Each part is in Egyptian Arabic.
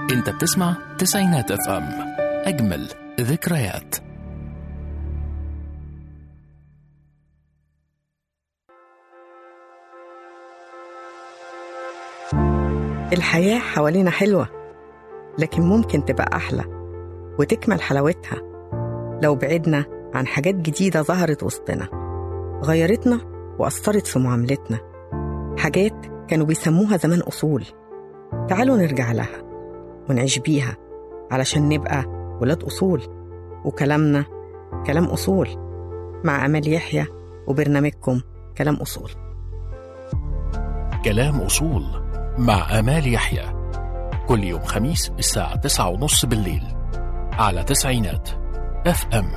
انت بتسمع تسعينات اف ام اجمل ذكريات الحياة حوالينا حلوة لكن ممكن تبقى أحلى وتكمل حلاوتها لو بعدنا عن حاجات جديدة ظهرت وسطنا غيرتنا وأثرت في معاملتنا حاجات كانوا بيسموها زمان أصول تعالوا نرجع لها ونعيش بيها علشان نبقى ولاد أصول وكلامنا كلام أصول مع أمال يحيى وبرنامجكم كلام أصول كلام أصول مع آمال يحيى كل يوم خميس الساعة تسعة ونص بالليل على تسعينات اف ام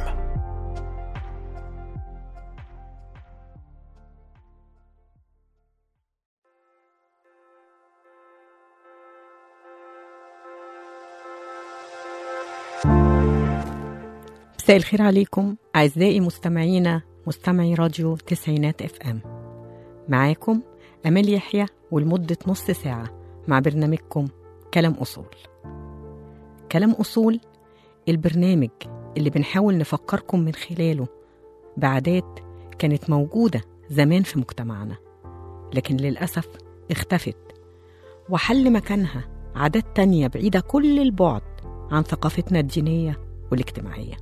مساء الخير عليكم أعزائي مستمعينا مستمعي راديو تسعينات اف ام معاكم أمال يحيى ولمدة نص ساعة مع برنامجكم كلام أصول كلام أصول البرنامج اللي بنحاول نفكركم من خلاله بعادات كانت موجودة زمان في مجتمعنا لكن للأسف اختفت وحل مكانها عادات تانية بعيدة كل البعد عن ثقافتنا الدينية والاجتماعية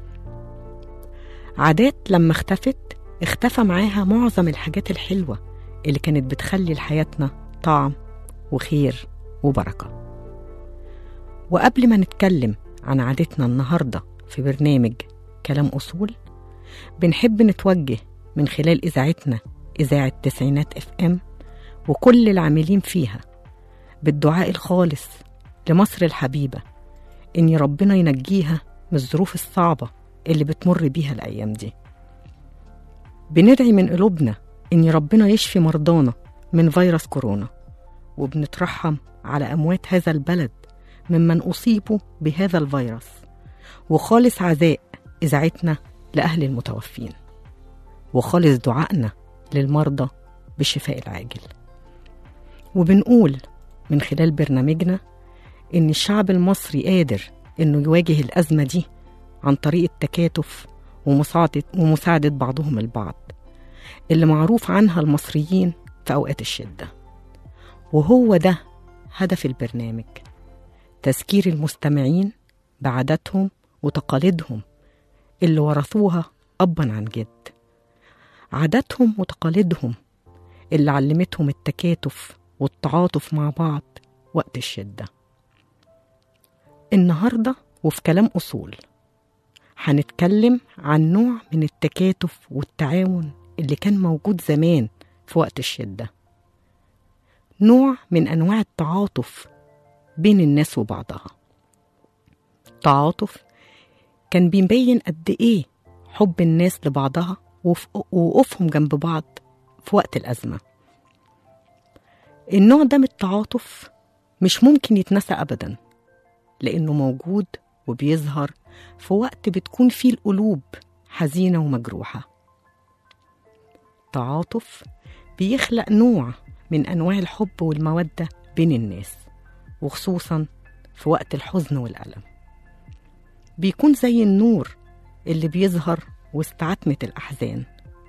عادات لما اختفت اختفى معاها معظم الحاجات الحلوة اللي كانت بتخلي لحياتنا طعم وخير وبركة وقبل ما نتكلم عن عادتنا النهاردة في برنامج كلام أصول بنحب نتوجه من خلال إذاعتنا إذاعة تسعينات اف ام وكل العاملين فيها بالدعاء الخالص لمصر الحبيبة إن ربنا ينجيها من الظروف الصعبة اللي بتمر بيها الأيام دي بندعي من قلوبنا إن ربنا يشفي مرضانا من فيروس كورونا وبنترحم على أموات هذا البلد ممن أصيبوا بهذا الفيروس وخالص عزاء إذاعتنا لأهل المتوفين وخالص دعائنا للمرضى بالشفاء العاجل وبنقول من خلال برنامجنا إن الشعب المصري قادر إنه يواجه الأزمة دي عن طريق التكاتف ومساعدة, ومساعدة بعضهم البعض اللي معروف عنها المصريين في أوقات الشدة وهو ده هدف البرنامج تذكير المستمعين بعاداتهم وتقاليدهم اللي ورثوها أبا عن جد عاداتهم وتقاليدهم اللي علمتهم التكاتف والتعاطف مع بعض وقت الشدة النهاردة وفي كلام أصول هنتكلم عن نوع من التكاتف والتعاون اللي كان موجود زمان في وقت الشدة نوع من أنواع التعاطف بين الناس وبعضها تعاطف كان بيبين قد إيه حب الناس لبعضها ووقوفهم جنب بعض في وقت الأزمة النوع ده من التعاطف مش ممكن يتنسى أبدا لأنه موجود وبيظهر في وقت بتكون فيه القلوب حزينة ومجروحة تعاطف بيخلق نوع من أنواع الحب والمودة بين الناس وخصوصا في وقت الحزن والألم بيكون زي النور اللي بيظهر وسط عتمة الأحزان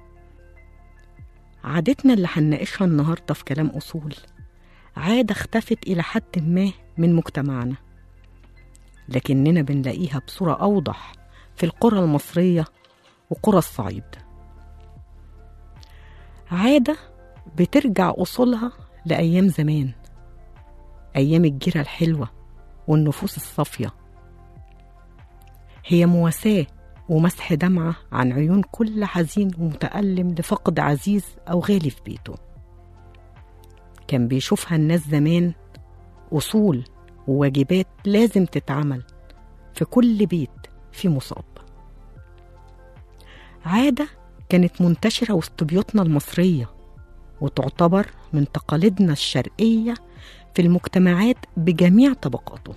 عادتنا اللي هنناقشها النهاردة في كلام أصول عادة اختفت إلى حد ما من مجتمعنا لكننا بنلاقيها بصورة أوضح في القرى المصرية وقرى الصعيد عادة بترجع أصولها لأيام زمان أيام الجيرة الحلوة والنفوس الصافية هي مواساة ومسح دمعة عن عيون كل حزين ومتألم لفقد عزيز أو غالي في بيته كان بيشوفها الناس زمان أصول وواجبات لازم تتعمل في كل بيت في مصاب عادة كانت منتشرة وسط بيوتنا المصرية وتعتبر من تقاليدنا الشرقية في المجتمعات بجميع طبقاته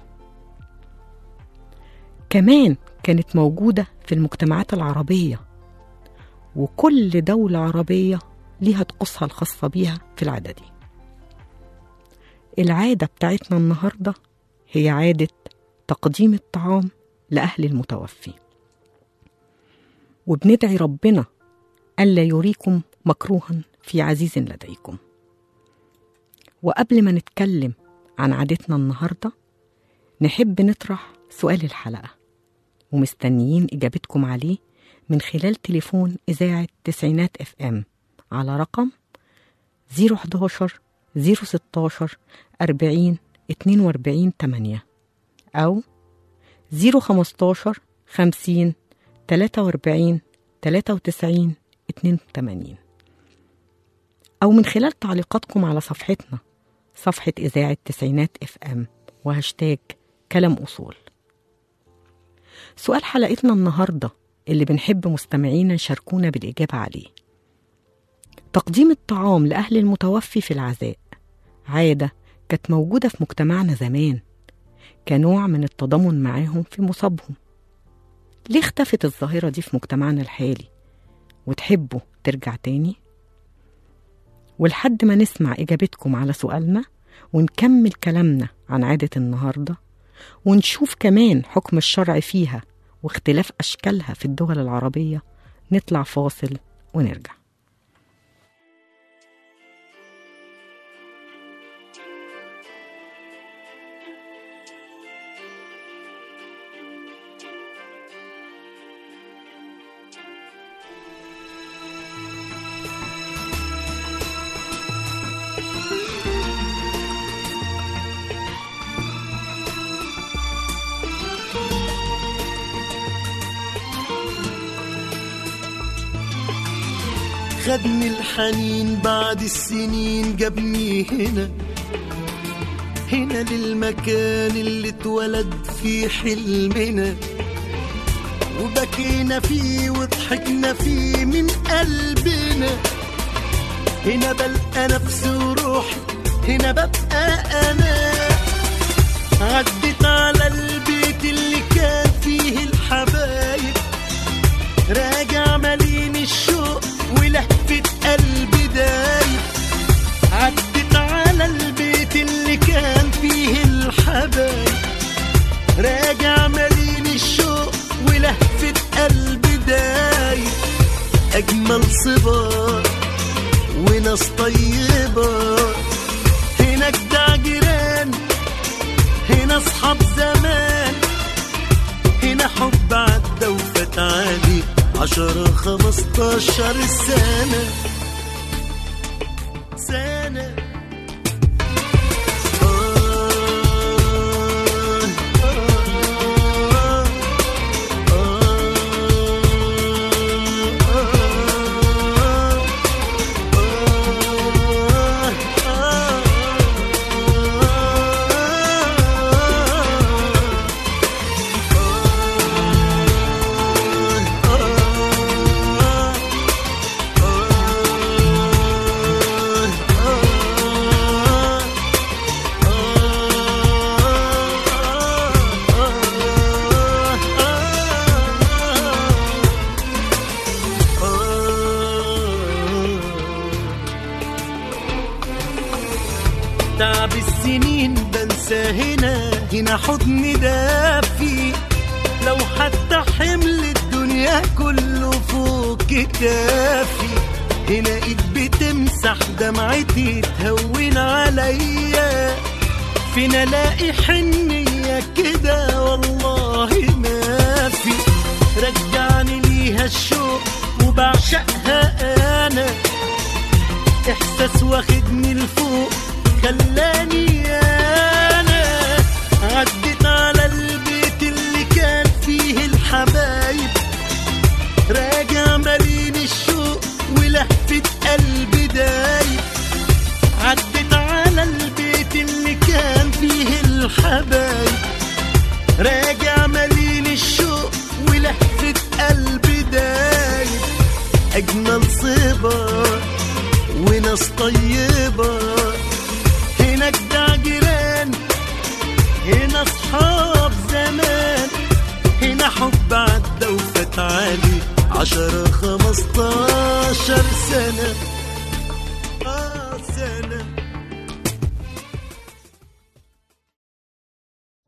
كمان كانت موجودة في المجتمعات العربية وكل دولة عربية ليها طقوسها الخاصة بيها في العادة دي العادة بتاعتنا النهاردة هي عادة تقديم الطعام لأهل المتوفي وبندعي ربنا ألا يريكم مكروها في عزيز لديكم وقبل ما نتكلم عن عادتنا النهاردة نحب نطرح سؤال الحلقة ومستنيين إجابتكم عليه من خلال تليفون إذاعة تسعينات اف ام على رقم 011 016 40 42 8 أو 015 50 43 93 82 أو من خلال تعليقاتكم على صفحتنا صفحة إذاعة تسعينات اف ام وهاشتاج كلام أصول سؤال حلقتنا النهاردة اللي بنحب مستمعينا يشاركونا بالإجابة عليه تقديم الطعام لأهل المتوفي في العزاء عادة كانت موجودة في مجتمعنا زمان كنوع من التضامن معاهم في مصابهم ليه اختفت الظاهرة دي في مجتمعنا الحالي وتحبوا ترجع تاني؟ ولحد ما نسمع إجابتكم على سؤالنا ونكمل كلامنا عن عادة النهاردة ونشوف كمان حكم الشرع فيها واختلاف أشكالها في الدول العربية نطلع فاصل ونرجع خدني الحنين بعد السنين جابني هنا هنا للمكان اللي اتولد فيه حلمنا وبكينا فيه وضحكنا فيه من قلبنا هنا بلقى نفسي وروحي هنا ببقى انا عدت على البيت اللي كان فيه الحبايب راجع مليان الشوق ولهفة قلبي دايب عدت على البيت اللي كان فيه الحبايب راجع مليان الشوق ولهفة قلبي دايب أجمل صبار وناس طيبة هنا جدع جيران هنا أصحاب زمان هنا حب عدى وفات عليه عشرة خمستاشر سنة سنة آه آه تعب السنين بنسى هنا هنا حضن دافي لو حتى حمل الدنيا كله فوق كتافي هنا ايد بتمسح دمعتي تهون عليا فين الاقي حنية كده والله ما في رجعني ليها الشوق وبعشقها انا احساس واخدني لفوق خلاني انا عدت على البيت اللي كان فيه الحبايب راجع مليان الشوق ولهفة قلبي دايب عدت على البيت اللي كان فيه الحبايب راجع مليان الشوق ولهفة قلبي دايب أجمل صبار وناس طيبة هنا جدع جيران هنا أصحاب زمان هنا حب عدى وفات عليه عشرة خمستاشر سنة آه سنة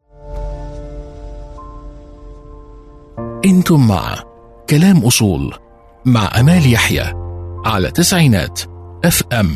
انتم مع كلام أصول مع أمال يحيى على تسعينات اف ام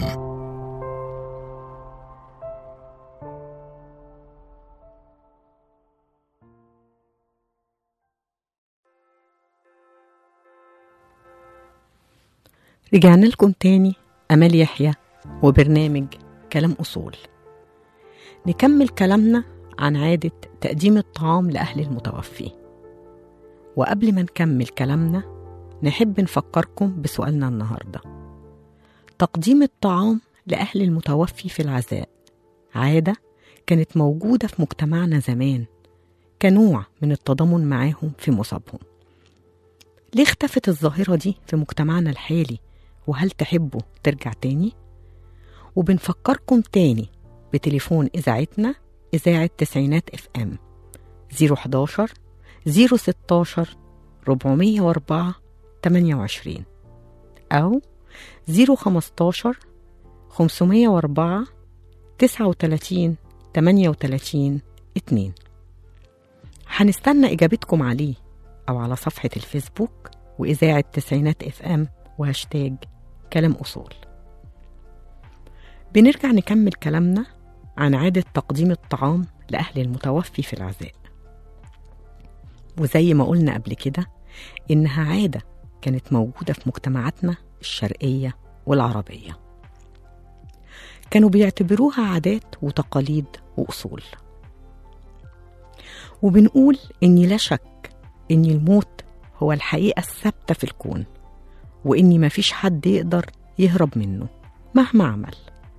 رجعنا لكم تاني أمال يحيى وبرنامج كلام أصول نكمل كلامنا عن عادة تقديم الطعام لأهل المتوفي وقبل ما نكمل كلامنا نحب نفكركم بسؤالنا النهاردة تقديم الطعام لأهل المتوفي في العزاء عادة كانت موجودة في مجتمعنا زمان كنوع من التضامن معاهم في مصابهم ليه اختفت الظاهرة دي في مجتمعنا الحالي وهل تحبوا ترجع تاني؟ وبنفكركم تاني بتليفون إذاعتنا إذاعة تسعينات اف ام 011 016 404 28 أو 015 504 39 38 2 هنستنى إجابتكم عليه أو على صفحة الفيسبوك وإذاعة تسعينات اف ام وهاشتاج كلام أصول بنرجع نكمل كلامنا عن عادة تقديم الطعام لأهل المتوفي في العزاء وزي ما قلنا قبل كده إنها عادة كانت موجودة في مجتمعاتنا الشرقية والعربية كانوا بيعتبروها عادات وتقاليد وأصول وبنقول إن لا شك إن الموت هو الحقيقة الثابتة في الكون وإن مفيش حد يقدر يهرب منه مهما عمل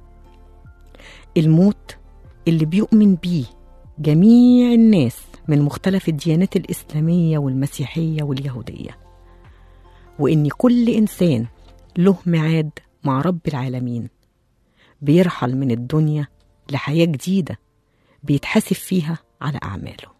الموت اللي بيؤمن بيه جميع الناس من مختلف الديانات الإسلامية والمسيحية واليهودية وإن كل إنسان له ميعاد مع رب العالمين بيرحل من الدنيا لحياة جديدة بيتحاسب فيها على أعماله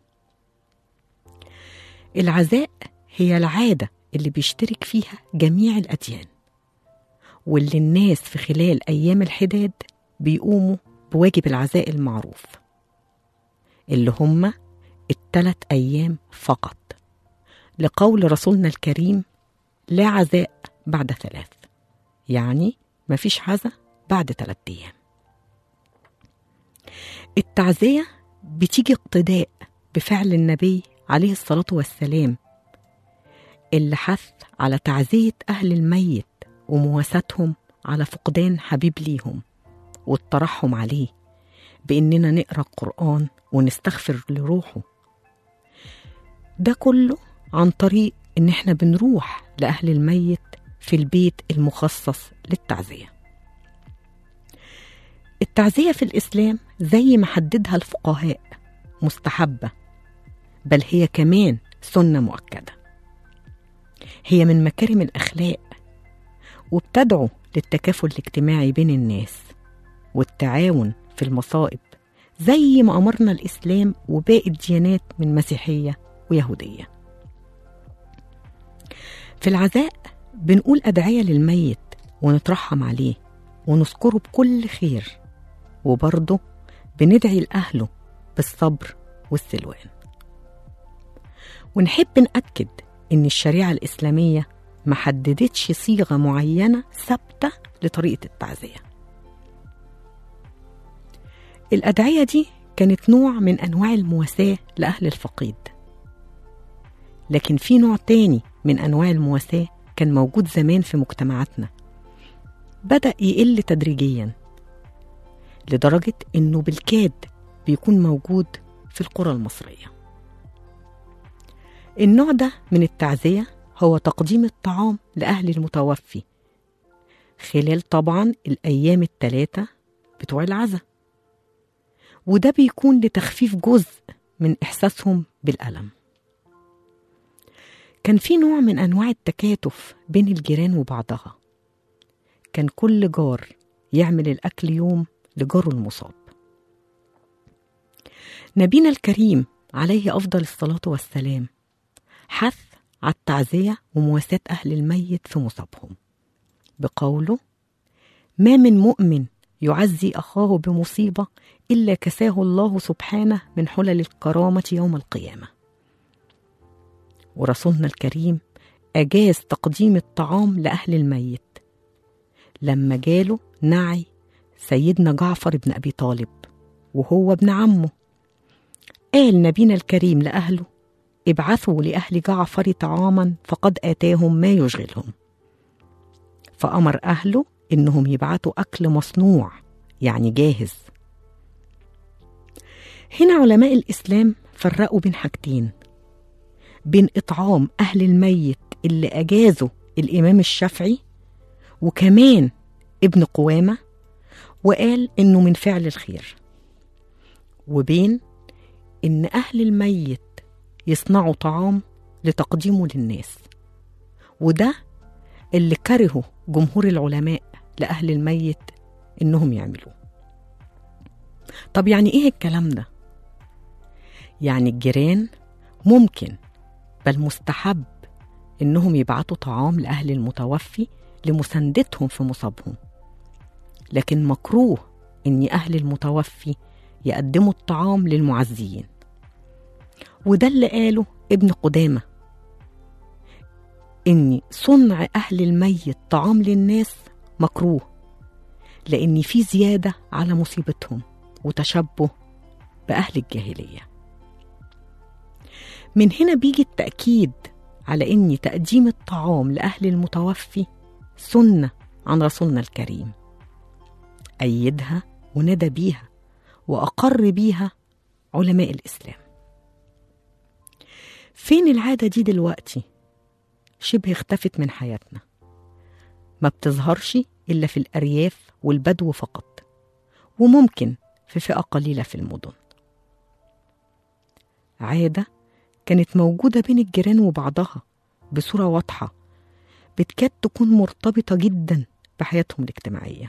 العزاء هي العادة اللي بيشترك فيها جميع الأديان واللي الناس في خلال أيام الحداد بيقوموا بواجب العزاء المعروف اللي هم التلات أيام فقط لقول رسولنا الكريم لا عزاء بعد ثلاث يعني مفيش عزاء بعد ثلاث أيام التعزية بتيجي اقتداء بفعل النبي عليه الصلاة والسلام اللي حث على تعزية أهل الميت ومواساتهم على فقدان حبيب ليهم والترحم عليه بإننا نقرأ القرآن ونستغفر لروحه ده كله عن طريق إن إحنا بنروح لأهل الميت في البيت المخصص للتعزية التعزية في الإسلام زي ما حددها الفقهاء مستحبة بل هي كمان سنة مؤكدة هي من مكارم الأخلاق وبتدعو للتكافل الاجتماعي بين الناس والتعاون في المصائب زي ما أمرنا الإسلام وباقي الديانات من مسيحية ويهودية في العزاء بنقول أدعية للميت ونترحم عليه ونذكره بكل خير وبرضه بندعي لأهله بالصبر والسلوان ونحب نأكد إن الشريعة الإسلامية ما حددتش صيغة معينة ثابتة لطريقة التعزية الأدعية دي كانت نوع من أنواع المواساة لأهل الفقيد لكن في نوع تاني من أنواع المواساة كان موجود زمان في مجتمعاتنا بدأ يقل تدريجيا لدرجة إنه بالكاد بيكون موجود في القرى المصرية النوع ده من التعزية هو تقديم الطعام لأهل المتوفي خلال طبعا الأيام الثلاثة بتوع العزاء وده بيكون لتخفيف جزء من إحساسهم بالألم كان في نوع من أنواع التكاتف بين الجيران وبعضها كان كل جار يعمل الأكل يوم لجاره المصاب نبينا الكريم عليه أفضل الصلاة والسلام حث على التعزية ومواساة أهل الميت في مصابهم بقوله ما من مؤمن يعزي أخاه بمصيبة إلا كساه الله سبحانه من حلل الكرامة يوم القيامة ورسولنا الكريم أجاز تقديم الطعام لأهل الميت لما جاله نعي سيدنا جعفر بن أبي طالب وهو ابن عمه قال نبينا الكريم لأهله ابعثوا لأهل جعفر طعاما فقد آتاهم ما يشغلهم فأمر أهله إنهم يبعتوا أكل مصنوع يعني جاهز هنا علماء الإسلام فرقوا بين حاجتين بين إطعام أهل الميت اللي أجازه الإمام الشافعي وكمان ابن قوامة وقال إنه من فعل الخير وبين إن أهل الميت يصنعوا طعام لتقديمه للناس وده اللي كرهه جمهور العلماء لأهل الميت إنهم يعملوه طب يعني إيه الكلام ده؟ يعني الجيران ممكن بل مستحب إنهم يبعتوا طعام لأهل المتوفي لمساندتهم في مصابهم لكن مكروه إن أهل المتوفي يقدموا الطعام للمعزيين وده اللي قاله ابن قدامة إن صنع أهل الميت طعام للناس مكروه لأن في زيادة على مصيبتهم وتشبه بأهل الجاهلية من هنا بيجي التأكيد على إن تقديم الطعام لأهل المتوفي سنة عن رسولنا الكريم أيدها وندى بيها وأقر بيها علماء الإسلام فين العادة دي دلوقتي؟ شبه اختفت من حياتنا ما بتظهرش إلا في الأرياف والبدو فقط وممكن في فئة قليلة في المدن عادة كانت موجودة بين الجيران وبعضها بصورة واضحة بتكاد تكون مرتبطة جدا بحياتهم الاجتماعية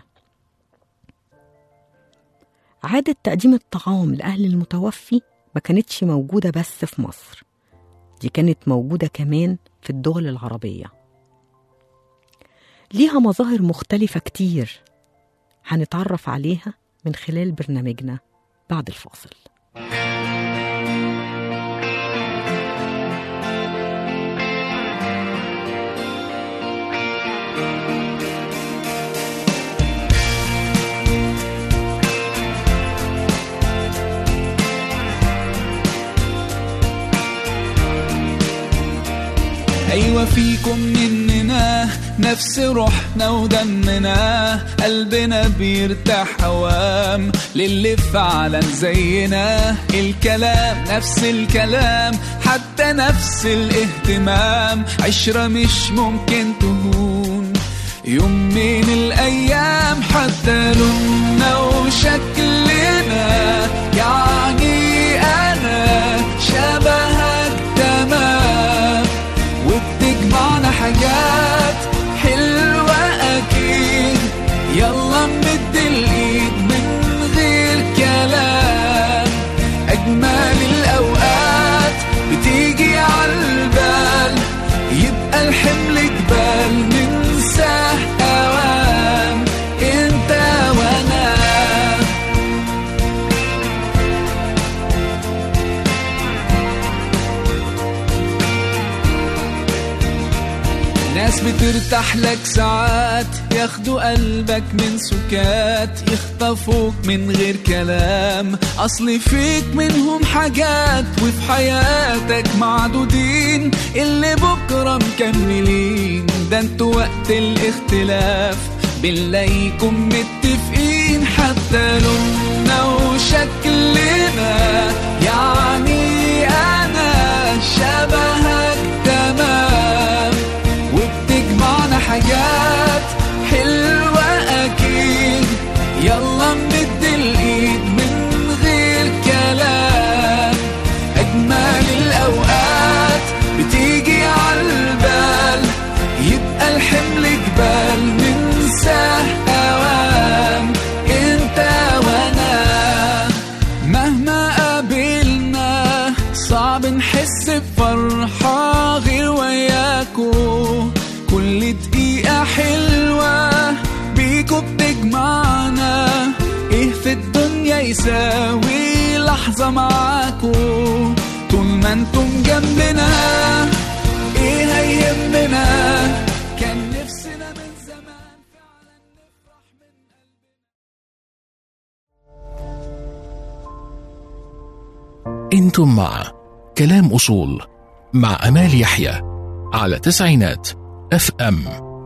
عادة تقديم الطعام لأهل المتوفي ما كانتش موجودة بس في مصر دي كانت موجودة كمان في الدول العربية ليها مظاهر مختلفة كتير هنتعرف عليها من خلال برنامجنا بعد الفاصل أيوة فيكم مننا نفس روحنا ودمنا قلبنا بيرتاح هوام للي فعلا زينا الكلام نفس الكلام حتى نفس الاهتمام عشرة مش ممكن تهون يوم من الأيام حتى لوننا وشكلنا يعني أنا شبهك تمام وبتجمعنا حاجات حلوة أكيد يلا نمد الإيد من غير كلام أجمل الأوقات بتيجي عالبال يبقى الحمل جبال ننساه أوام انت وانا ناس بترتاح لك ساعات ياخدوا قلبك من سكات يخطفوك من غير كلام اصل فيك منهم حاجات وفي حياتك معدودين اللي بكره مكملين ده انتوا وقت الاختلاف بنلاقيكم متفقين حتى لوننا وشكلنا يعني انا شبهك تمام وبتجمعنا حاجات حلوة أكيد يلا نمد الإيد من غير كلام أجمل الأوقات بتيجي عالبال يبقى الحمل جبال ننساه أوام انت وانا مهما قابلنا صعب نحس بفرحة غير وياكو كل دقيقة حلوة بيكو بتجمعنا ايه في الدنيا يساوي لحظة معاكو طول ما انتم جنبنا ايه هيهمنا كان نفسنا من زمان فعلا نفرح من انتم مع كلام اصول مع امال يحيى على تسعينات اف ام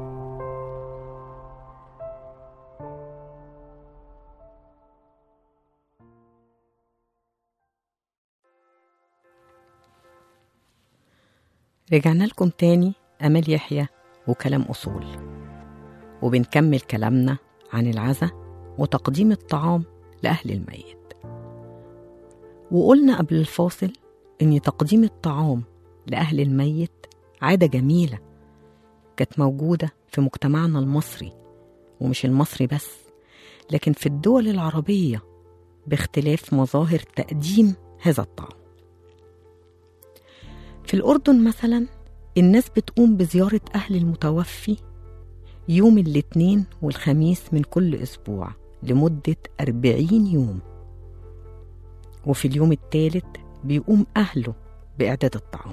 رجعنا لكم تاني أمال يحيى وكلام أصول وبنكمل كلامنا عن العزا وتقديم الطعام لأهل الميت وقلنا قبل الفاصل إن تقديم الطعام لأهل الميت عادة جميلة كانت موجودة في مجتمعنا المصري ومش المصري بس لكن في الدول العربية باختلاف مظاهر تقديم هذا الطعام في الأردن مثلا الناس بتقوم بزيارة أهل المتوفي يوم الاثنين والخميس من كل أسبوع لمدة أربعين يوم وفي اليوم الثالث بيقوم أهله بإعداد الطعام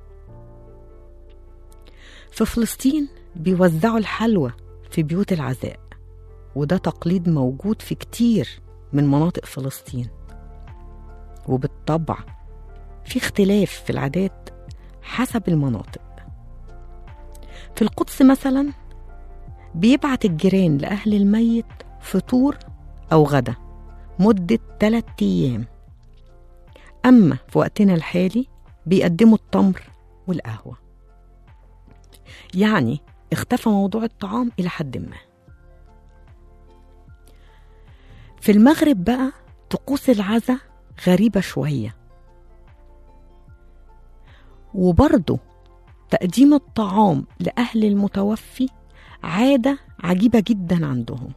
في فلسطين بيوزعوا الحلوى في بيوت العزاء وده تقليد موجود في كتير من مناطق فلسطين وبالطبع في اختلاف في العادات حسب المناطق في القدس مثلا بيبعت الجيران لأهل الميت فطور أو غدا مدة ثلاثة أيام أما في وقتنا الحالي بيقدموا التمر والقهوة يعني اختفى موضوع الطعام إلى حد ما في المغرب بقى طقوس العزا غريبة شوية وبرضه تقديم الطعام لأهل المتوفي عادة عجيبة جدا عندهم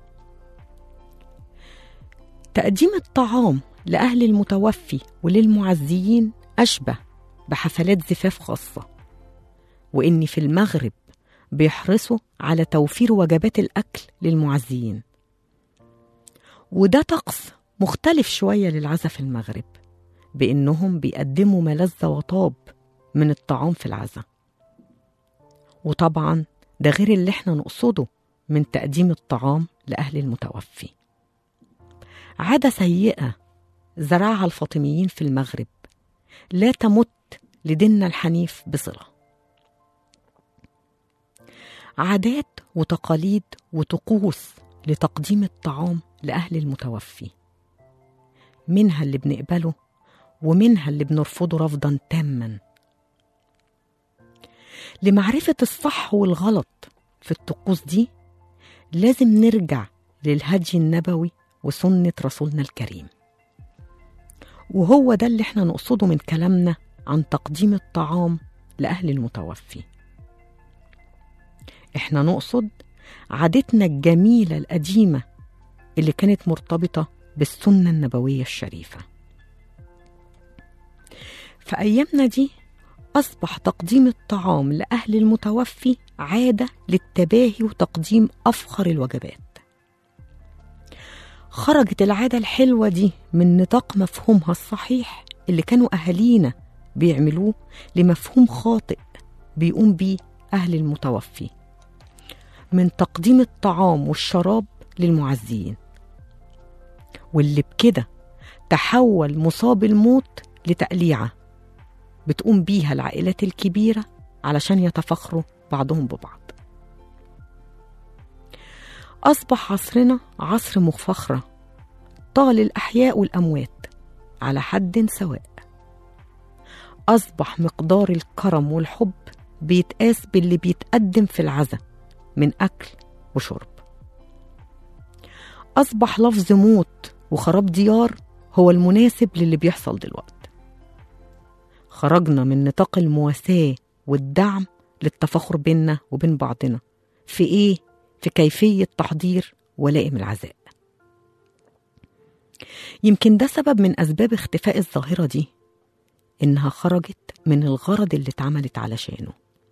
تقديم الطعام لأهل المتوفي وللمعزيين أشبه بحفلات زفاف خاصة وإن في المغرب بيحرصوا على توفير وجبات الأكل للمعزيين وده طقس مختلف شوية للعزا في المغرب بإنهم بيقدموا ملذة وطاب من الطعام في العزا وطبعا ده غير اللي احنا نقصده من تقديم الطعام لأهل المتوفي عادة سيئة زرعها الفاطميين في المغرب لا تمت لديننا الحنيف بصلة عادات وتقاليد وطقوس لتقديم الطعام لأهل المتوفي منها اللي بنقبله ومنها اللي بنرفضه رفضا تاما لمعرفة الصح والغلط في الطقوس دي لازم نرجع للهدي النبوي وسنة رسولنا الكريم وهو ده اللي احنا نقصده من كلامنا عن تقديم الطعام لأهل المتوفي احنا نقصد عادتنا الجميلة القديمة اللي كانت مرتبطة بالسنة النبوية الشريفة في أيامنا دي أصبح تقديم الطعام لأهل المتوفي عادة للتباهي وتقديم أفخر الوجبات خرجت العادة الحلوة دي من نطاق مفهومها الصحيح اللي كانوا أهالينا بيعملوه لمفهوم خاطئ بيقوم بيه أهل المتوفي من تقديم الطعام والشراب للمعزيين واللي بكده تحول مصاب الموت لتقليعة بتقوم بيها العائلات الكبيرة علشان يتفاخروا بعضهم ببعض أصبح عصرنا عصر مفخرة طال الأحياء والأموات على حد سواء أصبح مقدار الكرم والحب بيتقاس باللي بيتقدم في العزا من أكل وشرب أصبح لفظ موت وخراب ديار هو المناسب للي بيحصل دلوقتي خرجنا من نطاق المواساة والدعم للتفاخر بيننا وبين بعضنا في إيه؟ في كيفية تحضير ولائم العزاء يمكن ده سبب من أسباب اختفاء الظاهرة دي إنها خرجت من الغرض اللي اتعملت علشانه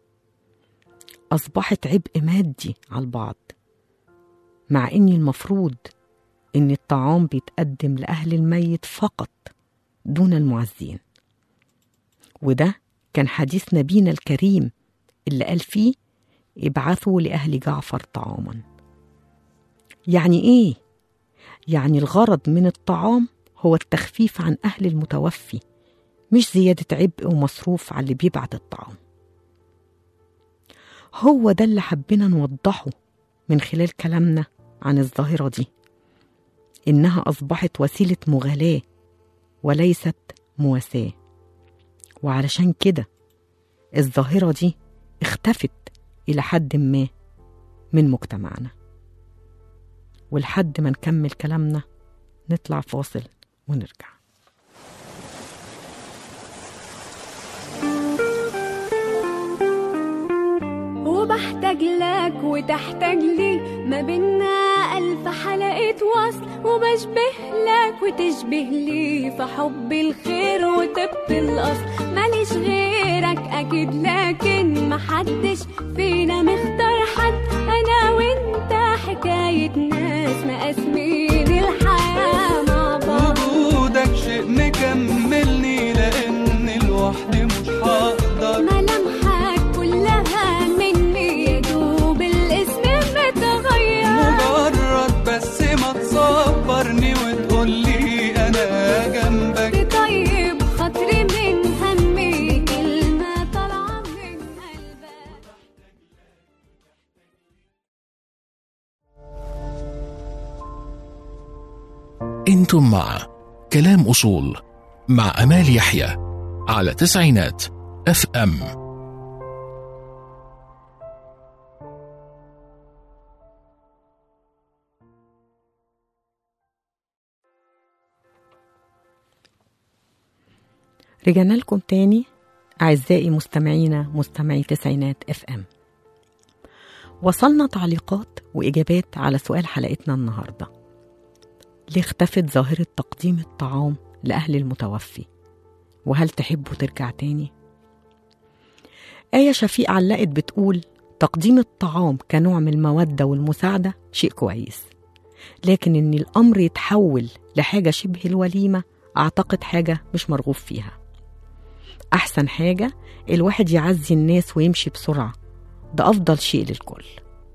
أصبحت عبء مادي على البعض مع إن المفروض إن الطعام بيتقدم لأهل الميت فقط دون المعزين وده كان حديث نبينا الكريم اللي قال فيه ابعثوا لأهل جعفر طعاما يعني إيه؟ يعني الغرض من الطعام هو التخفيف عن أهل المتوفي مش زيادة عبء ومصروف على اللي بيبعت الطعام هو ده اللي حبينا نوضحه من خلال كلامنا عن الظاهرة دي إنها أصبحت وسيلة مغالاة وليست مواساة وعلشان كده الظاهرة دي اختفت إلى حد ما من مجتمعنا ولحد ما نكمل كلامنا نطلع فاصل ونرجع وبحتاج لك وتحتاج لي ما بينا ألف حلقة وصل وبشبه لك وتشبه لي في حب الخير وطب الأصل ماليش غيرك أكيد لكن محدش فينا مختار حد أنا وأنت حكاية ناس مقاسمين الحياة مع بعض وجودك شيء مكملني لان لوحدي مش هقدر ملامحك كلها مني يا دوب الاسم متغير مجرد بس ما تصبرني وتقولي انا جنبك طيب خاطري من همي كلمة طالعة من قلبك انتم مع كلام اصول مع امال يحيى على تسعينات اف ام رجعنا لكم تاني أعزائي مستمعينا مستمعي تسعينات اف ام وصلنا تعليقات وإجابات على سؤال حلقتنا النهاردة ليه اختفت ظاهرة تقديم الطعام لأهل المتوفي وهل تحبوا ترجع تاني؟ آية شفيق علقت بتقول تقديم الطعام كنوع من المودة والمساعدة شيء كويس لكن إن الأمر يتحول لحاجة شبه الوليمة أعتقد حاجة مش مرغوب فيها أحسن حاجة الواحد يعزي الناس ويمشي بسرعة ده أفضل شيء للكل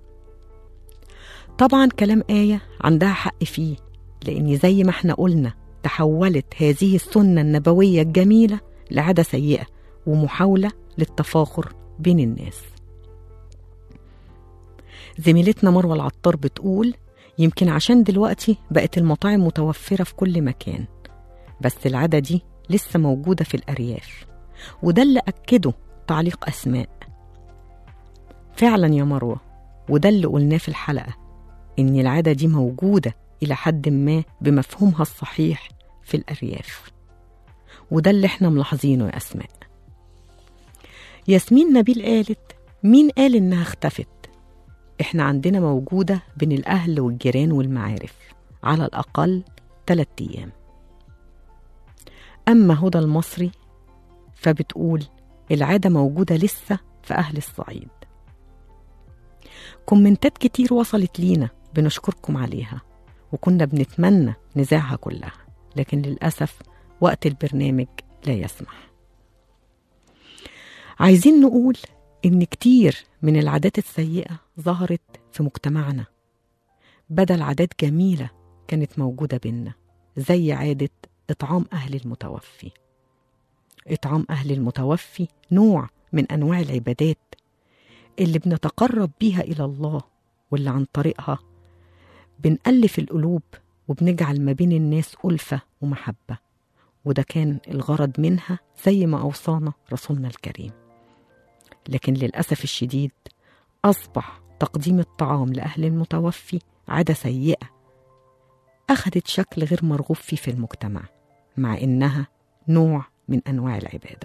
طبعا كلام آية عندها حق فيه لأن زي ما احنا قلنا تحولت هذه السنة النبوية الجميلة لعادة سيئة ومحاولة للتفاخر بين الناس زميلتنا مروة العطار بتقول يمكن عشان دلوقتي بقت المطاعم متوفرة في كل مكان بس العادة دي لسه موجودة في الأرياف وده اللي أكده تعليق أسماء فعلا يا مروة وده اللي قلناه في الحلقة إن العادة دي موجودة إلى حد ما بمفهومها الصحيح في الأرياف وده اللي احنا ملاحظينه يا أسماء ياسمين نبيل قالت مين قال إنها اختفت احنا عندنا موجودة بين الأهل والجيران والمعارف على الأقل ثلاثة أيام أما هدى المصري فبتقول العادة موجودة لسه في أهل الصعيد كومنتات كتير وصلت لينا بنشكركم عليها وكنا بنتمنى نذاعها كلها لكن للأسف وقت البرنامج لا يسمح عايزين نقول إن كتير من العادات السيئة ظهرت في مجتمعنا بدل عادات جميلة كانت موجودة بينا زي عادة إطعام أهل المتوفي إطعام أهل المتوفي نوع من أنواع العبادات اللي بنتقرب بيها إلى الله واللي عن طريقها بنألف القلوب وبنجعل ما بين الناس ألفة ومحبة وده كان الغرض منها زي ما أوصانا رسولنا الكريم لكن للأسف الشديد أصبح تقديم الطعام لأهل المتوفي عادة سيئة أخذت شكل غير مرغوب فيه في المجتمع مع إنها نوع من أنواع العبادة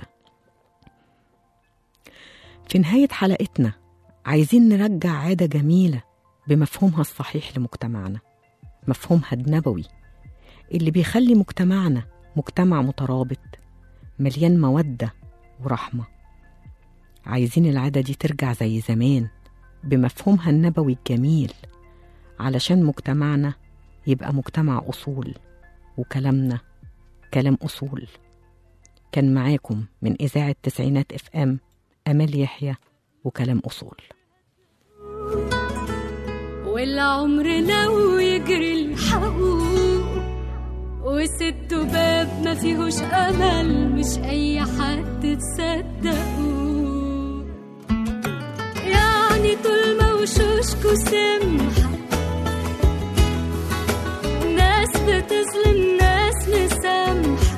في نهاية حلقتنا عايزين نرجع عادة جميلة بمفهومها الصحيح لمجتمعنا مفهومها النبوي اللي بيخلي مجتمعنا مجتمع مترابط مليان مودة ورحمة عايزين العادة دي ترجع زي زمان بمفهومها النبوي الجميل علشان مجتمعنا يبقى مجتمع أصول وكلامنا كلام أصول كان معاكم من إذاعة تسعينات اف ام أمال يحيى وكلام أصول والعمر لو يجري الحقوق وست باب ما فيهوش امل مش اي حد تصدقوه يعني طول ما وشوشكوا سمحة ناس بتظلم ناس مسامحة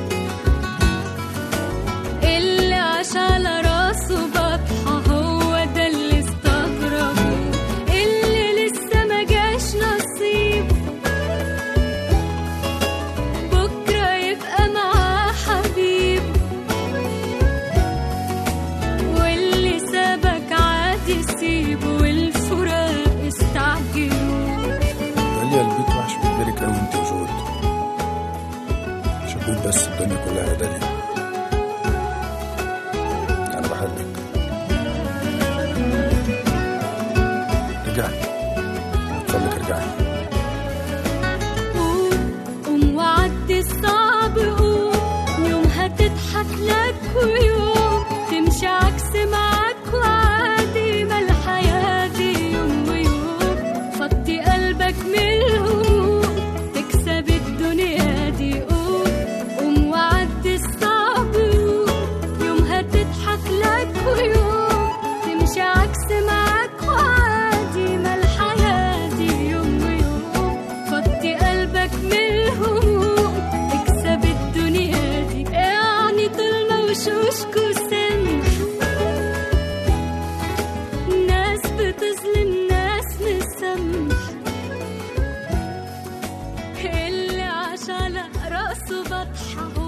اللي عاش على راسه بطحة هو ده اللي استغربه اللي لسه ما جاش نصيب بكرة يبقى معاه حبيب واللي سابك عادي سيبه والفراق استعجلوا داليا البيت وحش بالك قوي انت وجود مش هقول بس الدنيا كلها يا داليا انا بحبك رجعي اتفضلك ارجعي قوم قوم وعدي الصعب قوم يوم هتضحك لك ويوم تمشي عكس معاك وعادي ما الحياة دي يوم ويوم فضي قلبك من الهموم تكسب الدنيا دي قوم قوم وعدي الصعب قوم يوم هتضحك لك ويوم تمشي عكس معاك وعادي ما الحياة دي يوم ويوم فضي قلبك من الهموم اكسب الدنيا دي يعني طول ما وشوشكوا سمح ناس بتظلم ناس مسامح اللي عاش على راسه بطحة